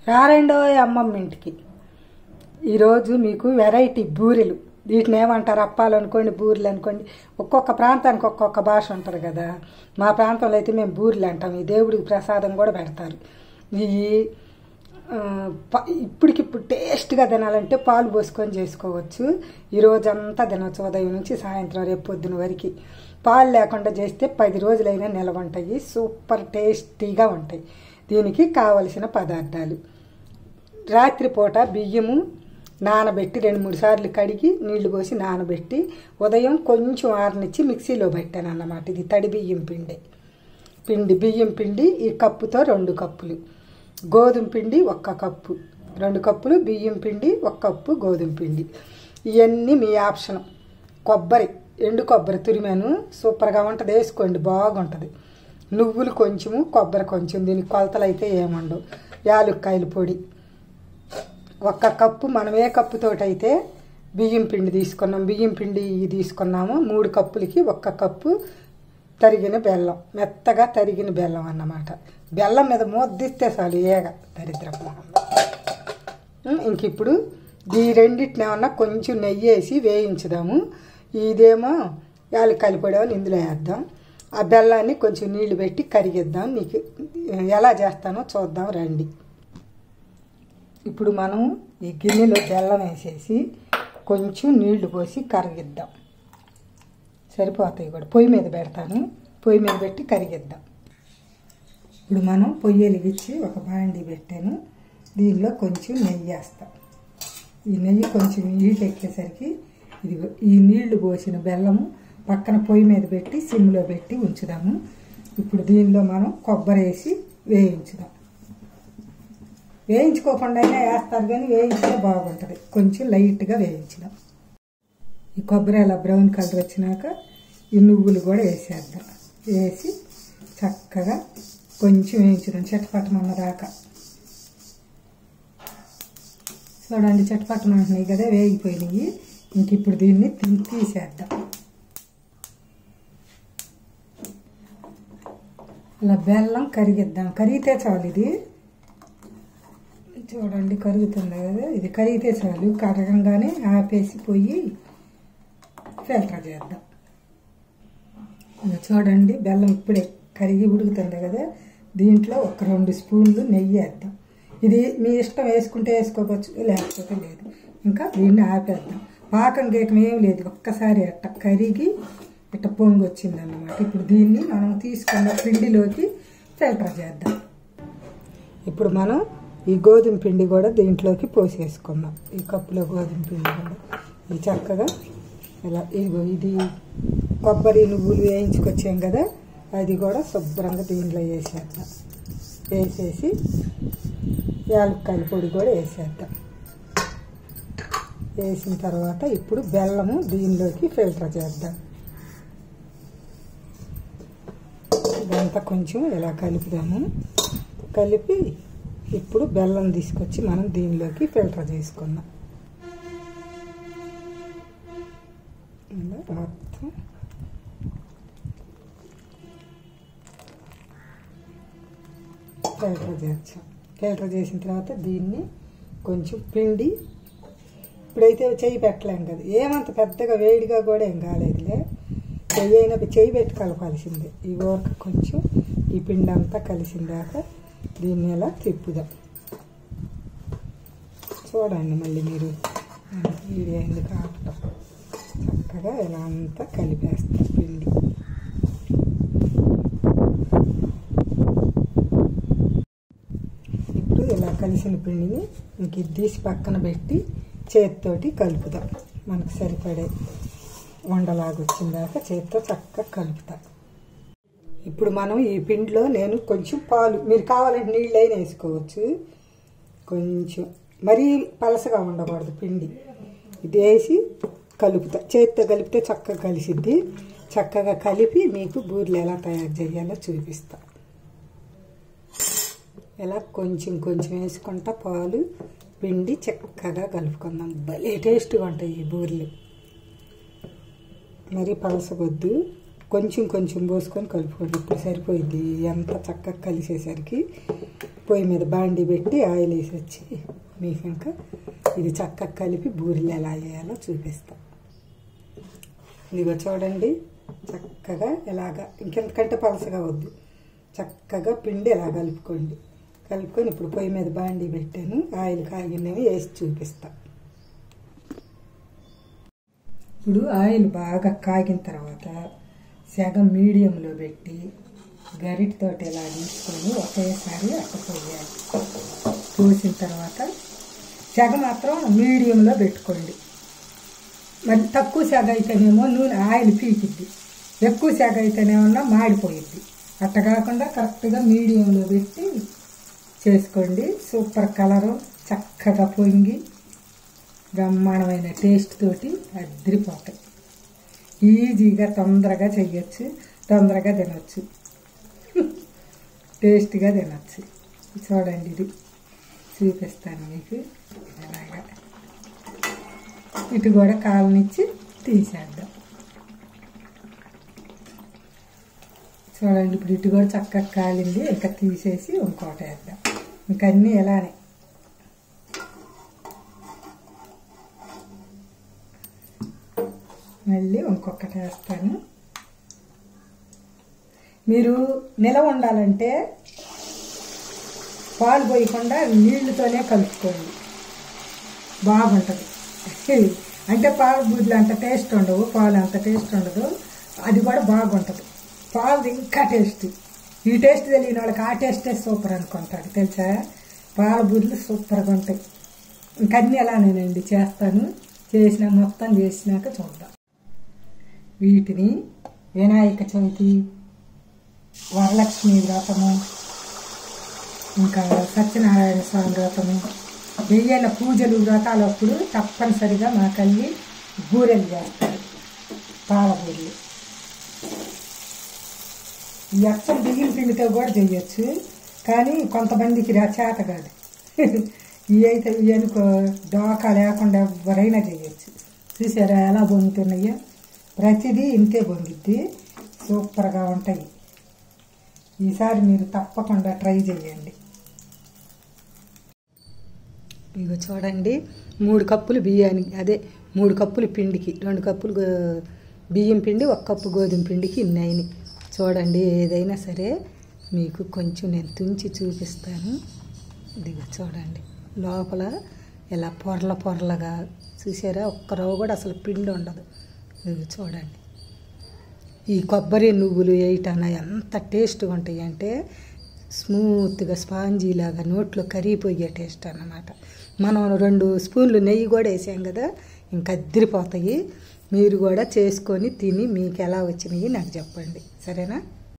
రారెండో అమ్మమ్మ ఇంటికి ఈరోజు మీకు వెరైటీ బూరెలు వీటిని ఏమంటారు అప్పాలు అనుకోండి బూరెలు అనుకోండి ఒక్కొక్క ప్రాంతానికి ఒక్కొక్క భాష ఉంటుంది కదా మా ప్రాంతంలో అయితే మేము బూరెలు అంటాం ఈ దేవుడికి ప్రసాదం కూడా పెడతారు ఈ ఆ, ప- ఇప్పటికిప్పుడు టేస్ట్గా తినాలంటే పాలు పోసుకొని చేసుకోవచ్చు ఈ రోజంతా తినవచ్చు ఉదయం నుంచి సాయంత్రం రేపు పొద్దున వరకు పాలు లేకుండా చేస్తే పది రోజులైనా నిలవ ఉంటాయి సూపర్ టేస్టీగా ఉంటాయి దీనికి కావలసిన పదార్థాలు రాత్రిపూట బియ్యము నానబెట్టి రెండు మూడు సార్లు కడిగి నీళ్లు పోసి నానబెట్టి ఉదయం కొంచెం ఆరనిచ్చి మిక్సీలో పెట్టాను అన్నమాట ఇది తడి బియ్యం పిండి పిండి బియ్యం పిండి ఈ కప్పుతో రెండు కప్పులు గోధుమ పిండి ఒక్క కప్పు రెండు కప్పులు బియ్యం పిండి ఒక కప్పు గోధుమ పిండి ఇవన్నీ మీ ఆప్షన్ కొబ్బరి ఎండు కొబ్బరి తురిమాను సూపర్గా ఉంటుంది వేసుకోండి బాగుంటుంది నువ్వులు కొంచెము కొబ్బరి కొంచెం దీనికి కొలతలు అయితే ఏముండవు యాలుక్కాయల పొడి ఒక్క కప్పు మనం ఏ కప్పుతోటి అయితే బియ్యం పిండి తీసుకున్నాం బియ్యం పిండి తీసుకున్నాము మూడు కప్పులకి ఒక్క కప్పు తరిగిన బెల్లం మెత్తగా తరిగిన బెల్లం అన్నమాట బెల్లం మీద ముద్దిస్తే చాలు ఏగ దరిద్రపు మొహం. ఇంక ఇప్పుడు ఈ రెండింటిని ఏమన్నా కొంచెం నెయ్యి వేసి వేయించుదాము ఇదేమో యాలక్కాయలు పొడి అని ఇందులో వేద్దాం ఆ బెల్లాన్ని కొంచెం నీళ్లు పెట్టి కరిగిద్దాం మీకు ఎలా చేస్తానో చూద్దాం రండి ఇప్పుడు మనం ఈ గిన్నెలో బెల్లం వేసేసి కొంచెం నీళ్లు పోసి కరిగిద్దాం సరిపోతాయి కూడా పొయ్యి మీద పెడతాను పొయ్యి మీద పెట్టి కరిగిద్దాం ఇప్పుడు మనం పొయ్యి వెలిగించి ఒక బాండి పెట్టాను దీనిలో కొంచెం నెయ్యి వేస్తాం ఈ నెయ్యి కొంచెం హీట్ ఎక్కేసరికి ఇది ఈ నీళ్లు పోసిన బెల్లము పక్కన పొయ్యి మీద పెట్టి సిమ్లో పెట్టి ఉంచుదాము ఇప్పుడు దీనిలో మనం కొబ్బరి వేసి వేయించుదాం వేయించుకోకుండా వేస్తారు కానీ వేయించితే బాగుంటుంది కొంచెం లైట్గా వేయించుదాం ఈ కొబ్బరి అలా బ్రౌన్ కలర్ వచ్చినాక ఈ నువ్వులు కూడా వేసేద్దాం వేసి చక్కగా కొంచెం వేయించుదాం చట్టపట్టమన్న దాకా చూడండి చట్టపట్టమంటున్నాయి కదా వేగిపోయినాయి ఇంక ఇప్పుడు దీన్ని తీ- తీసేద్దాం అలా బెల్లం కరిగిద్దాం కరిగితే చాలు ఇది చూడండి కరుగుతుంది కదా ఇది కరిగితే చాలు కరగంగానే ఆపేసి పోయి ఫిల్టర్ చేద్దాం ఇది చూడండి బెల్లం ఇప్పుడే కరిగి ఉడుకుతుంది కదా దీంట్లో ఒక రెండు స్పూన్లు నెయ్యి వేద్దాం ఇది మీ ఇష్టం వేసుకుంటే వేసుకోవచ్చు లేకపోతే లేదు ఇంకా దీన్ని ఆపేద్దాం పాకం గీకం ఏం లేదు ఒక్కసారి అట్ట కరిగి ఇట్ట పొంగి వచ్చిందన్నమాట ఇప్పుడు దీన్ని మనం తీసుకున్న పిండిలోకి ఫిల్టర్ చేద్దాం ఇప్పుడు మనం ఈ గోధుమ పిండి కూడా దీంట్లోకి పోసేసుకుందాం ఈ కప్పులో గోధుమ పిండి కూడా ఇది చక్కగా ఇలా ఇదిగో ఇది కొబ్బరి నువ్వులు వేయించుకొచ్చాం కదా అది కూడా శుభ్రంగా దీంట్లో వేసేద్దాం వేసేసి యాలక్కాయల పొడి కూడా వేసేద్దాం వేసిన తర్వాత ఇప్పుడు బెల్లము దీనిలోకి ఫిల్టర్ చేద్దాం ఇదంతా కొంచెం ఇలా కలుపుదాము కలిపి ఇప్పుడు బెల్లం తీసుకొచ్చి మనం దీనిలోకి ఫిల్టర్ చేసుకుందాం ఇలా మొత్తం ఫిల్టర్ చేస్తాం ఫిల్టర్ చేసిన తర్వాత దీన్ని కొంచెం పిండి ఇప్పుడైతే చెయ్యి పెట్టలేం కదా ఏమంత పెద్దగా వేడిగా కూడా ఏం కాలేదులే చెయ్యి అయినా చెయ్యి పెట్టి కలపాల్సిందే ఈ ఊరక కొంచెం ఈ పిండి అంతా కలిసిందాక దీన్ని ఇలా తిప్పుదాం చూడండి మళ్ళీ మీరు వీడియో ఎందుకు ఆపటం చక్కగా ఇలా అంతా కలిపేస్తాం పిండి ఇప్పుడు ఇలా కలిసిన పిండిని ఇంక ఇది తీసి పక్కన పెట్టి చేతితోటి కలుపుదాం మనకు సరిపడే వండలాగా వచ్చిందాక చేతితో చక్కగా కలుపుతాం ఇప్పుడు మనం ఈ పిండిలో నేను కొంచెం పాలు మీరు కావాలంటే నీళ్ళైనా వేసుకోవచ్చు కొంచెం మరీ పలసగా ఉండకూడదు పిండి ఇది వేసి కలుపుతా చేతితో కలిపితే చక్కగా కలిసిద్ది చక్కగా కలిపి మీకు బూరెలు ఎలా తయారు చేయాలో చూపిస్తా ఇలా కొంచెం కొంచెం వేసుకుంటా పాలు పిండి చక్కగా కలుపుకుందాం భలే టేస్ట్గా ఉంటాయి ఈ బూరెలు మరీ పలసగొద్దు కొంచెం కొంచెం పోసుకొని కలుపుకోండి ఇప్పుడు సరిపోయింది ఎంత చక్కగా కలిసేసరికి పొయ్యి మీద బాండి పెట్టి ఆయిల్ వేసి వచ్చి మీకు ఇంకా ఇది చక్కగా కలిపి బూరెలు ఎలా వేయాలో చూపిస్తాం ఇదిగో చూడండి చక్కగా ఎలాగా ఇంకెంతకంటే పలసగా వద్దు చక్కగా పిండి ఎలా కలుపుకోండి కలుపుకొని ఇప్పుడు పొయ్యి మీద బాండి పెట్టాను ఆయిల్ కాగినవి వేసి చూపిస్తా ఇప్పుడు ఆయిల్ బాగా కాగిన తర్వాత సగం మీడియంలో పెట్టి గరిటతోటి ఇలా తీసుకొని ఒకేసారి అట్ట పోయాలి పోసిన తర్వాత సెగ మాత్రం మీడియంలో పెట్టుకోండి మరి తక్కువ సెగ అయితేనేమో నూనె ఆయిల్ పీకిద్ది ఎక్కువ సెగ అయితేనేమన్నా మాడిపోయిద్ది అట్ట కాకుండా కరెక్ట్గా మీడియంలో పెట్టి చేసుకోండి సూపర్ కలరు చక్కగా పొంగి బ్రహ్మాండమైన టేస్ట్ తోటి అద్దరిపోతాయి ఈజీగా తొందరగా చెయ్యొచ్చు తొందరగా తినొచ్చు టేస్ట్గా తినొచ్చు చూడండి ఇది చూపిస్తాను మీకు అలాగా ఇటు కూడా కాలనిచ్చి తీసేద్దాం చూడండి ఇప్పుడు ఇటు కూడా చక్కగా కాలింది ఇంకా తీసేసి ఇంకోటి వేద్దాం ఇంకా అన్నీ ఎలానే మళ్ళీ ఇంకొకటి వేస్తాను మీరు నిలవ ఉండాలంటే పాలు పోయకుండా నీళ్ళతోనే కలుపుకోండి బాగుంటుంది అంటే పాలు బూరెలు అంత టేస్ట్ ఉండవు పాలు అంత టేస్ట్ ఉండదు అది కూడా బాగుంటుంది పాలు ఇంకా టేస్ట్ ఈ టేస్ట్ తెలియని వాళ్ళకి ఆ టేస్టే సూపర్ అనుకుంటారు తెలుసా పాల బూరెలు సూపర్గా ఉంటాయి ఇంకన్నీ ఎలానేనండి చేస్తాను చేసిన మొత్తం చేసినాక చూద్దాం వీటిని వినాయక చవితి వరలక్ష్మి వ్రతము ఇంకా సత్యనారాయణ స్వామి వ్రతము వెయ్యన పూజలు వ్రతాలు అప్పుడు తప్పనిసరిగా మా కల్లి బూరెలు చేస్తారు పాల బూరెలు ఈ అచ్చం బియ్యం పిండితో కూడా చేయొచ్చు కానీ కొంతమందికి రా చేత కాదు ఇవి అయితే ఇవి అనుకో డోకా లేకుండా ఎవరైనా చేయొచ్చు చూసారా ఎలా పొంగుతున్నాయో ప్రతిదీ ఇంతే పొంగిద్ది సూపర్గా ఉంటాయి ఈసారి మీరు తప్పకుండా ట్రై చేయండి ఇగో చూడండి మూడు కప్పులు బియ్యానికి అదే మూడు కప్పులు పిండికి రెండు కప్పులు గో- బియ్యం పిండి ఒక కప్పు గోధుమ పిండికి ఇన్ని అయినాయి చూడండి ఏదైనా సరే మీకు కొంచెం నేను తుంచి చూపిస్తాను ఇదిగో చూడండి లోపల ఇలా పొరల పొరలుగా చూసారా ఒక్క రవ్వ కూడా అసలు పిండి ఉండదు ఇదిగో చూడండి ఈ కొబ్బరి నువ్వులు వేయటాన ఎంత టేస్ట్గా ఉంటాయి అంటే స్మూత్గా స్పాంజీ లాగా నోట్లో కరిగిపోయే టేస్ట్ అన్నమాట మనం రెండు స్పూన్లు నెయ్యి కూడా వేసాం కదా ఇంకా అద్దరిపోతాయి మీరు కూడా చేసుకొని తిని మీకు ఎలా వచ్చినాయి నాకు చెప్పండి సరేనా